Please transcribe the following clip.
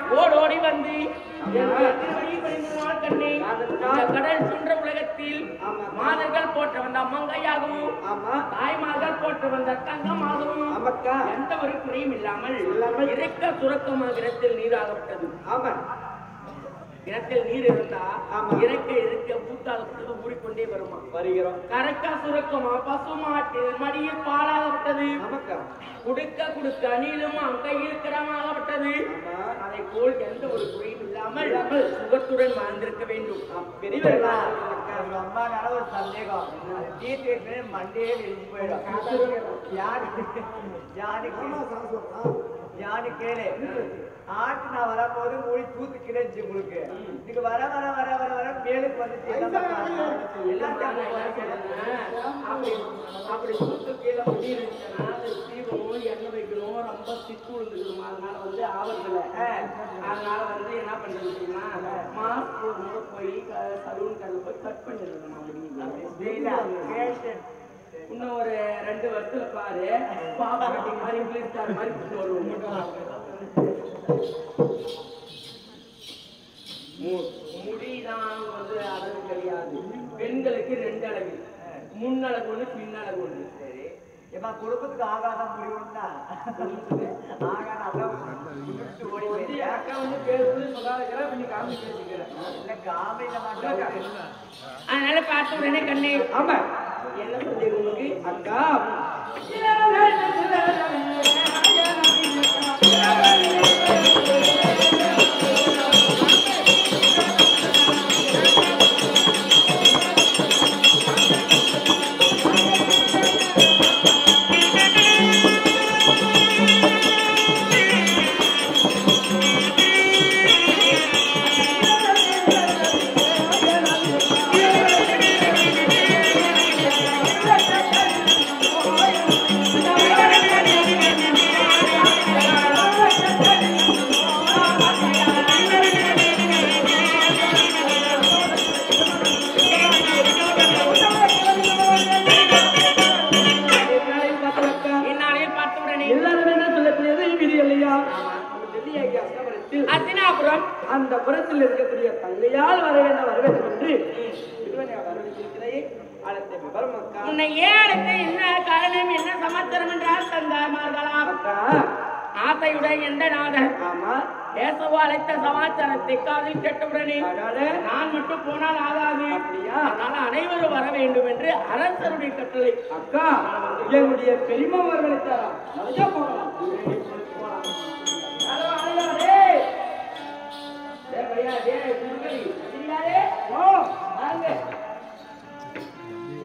ஓடோடி வந்து என் திருவடி பணிந்து நாள் கண்ணே இந்த கடல் சுன்ற உலகத்தில் மாதர்கள் போற்ற வந்த அம்மங்கையாகவும் ஆமா தாய்மார்கள் போற்று வந்த தங்கமாகவும் ஆமாக்கா எந்த ஒரு குறையும் இல்லாமல் இறைக்க சுரக்கமாக இடத்தில் நீராகப்பட்டது ஆமா இடத்தில் நீர் இருந்தா ஆமா. இறக்க இருக்க பூத்தால் ஊறிக்கொண்டே வருமா வருகிறோம் கரக்கா சுரக்கமா பசுமாட்டில் மடியில் பாலாகப்பட்டது ஆமாக்கா குடுக்க குடுக்க நீளும் அங்கையில் கிரமாகப்பட்டது ஆமா அதை போல் எந்த ஒரு குறையும் இல்லாமல் சுகத்துடன் வாழ்ந்திருக்க வேண்டும் பெரியவர்களா உங்க அம்மா மேல ஒரு சந்தேகம் தீர்த்து மண்டையே விரிஞ்சு போயிடும் யாருக்கு யாருக்கு யாரு கேளு ஆட்டு நான் வரும்போது மொழி தூத்து கிடந்துச்சு உங்களுக்கு நீங்க வர வர வர வர வர மேலுக்கு வந்துச்சு என்ன பண்றாங்க? எல்லாம் நான் தப்பு என்ன சொல்றேன், அப்படி அப்படி சுத்து கீழே முடி இருந்துச்சுன்னா அது சீவணும் எண்ணெய் வைக்கணும் ரொம்ப சிக்கு விழுந்துக்கணும் அதனால வந்து ஆபத்துல அதனால வந்து என்ன பண்றது தெரியுமா மாஸ்க் ஒரு முறை போய் சலூன் கடையில் போய் கட் பண்ணிடுறேன் புரியல? கேட்டு. இன்னும் ஒரு ரெண்டு வருஷத்துல பாரு பாப்பா கட்டிங் மாதிரி இங்கிலீஷ் ஸ்டார் மாதிரி கொண்டு வருவோம் மு- முடிதான் வந்து அளவு கிடையாது பெண்களுக்கு ரெண்டு அளவு முன்னழகு ஒண்ணு பின்னழகு ஒண்ணு சரி ஏம்மா குடும்பத்துக்கு ஆகாதான் முடிவுன்னா ஆகாத அதான் விட்டு ஓடி வந்து போயிட்டியா? அக்கா வந்து பேசுறது சொல்லாத கொஞ்சம் காமி பேசிக்கிறேன் இல்ல காமெடியில மாட்டேன் அதனால பார்த்த உடனே கண்ணே ஆமா என்ன சொல்லி உங்களுக்கு அக்கா என்னாலையும் பார்த்தவக்கா இந்நாளில் பார்த்த உடனே எல்லாரும் என்ன சொல்லக்கூடியது விதி இல்லையா ஆமா. நம்ம டெல்லியாகி அஸ்தமனத்தில் அத்தினாபுரம் அந்த புறத்தில் இருக்கக்கூடிய தங்கையால் வர வேண்டும் வர வேண்டும் என்று திருவனையா வரவிருக்கிறதை அடுத்த விவரம் அக்கா உன்னை ஏழுக்கு என்ன காரணம் என்ன சமாச்சாரம் என்றால் தந்தாமார்களாம் அக்கா ஆசையுடன் எந்த நாதன் ஆமா பேசவோ அழைத்த சமாச்சாரத்தை காதில் கேட்டவுடனே அதனால நான் மட்டும் போனால் ஆகாது அப்படியா? அதனால அனைவரும் வர வேண்டும் என்று அரசருடைய கட்டளை அக்கா என்னுடைய பெரியம்மா வரவழைத்தாரா நிறைய போகலாம் ஹலோ, ஹலோ, டேய். டேய், பையா, டேய், குறுக்கடி. சரியாடே? ஓ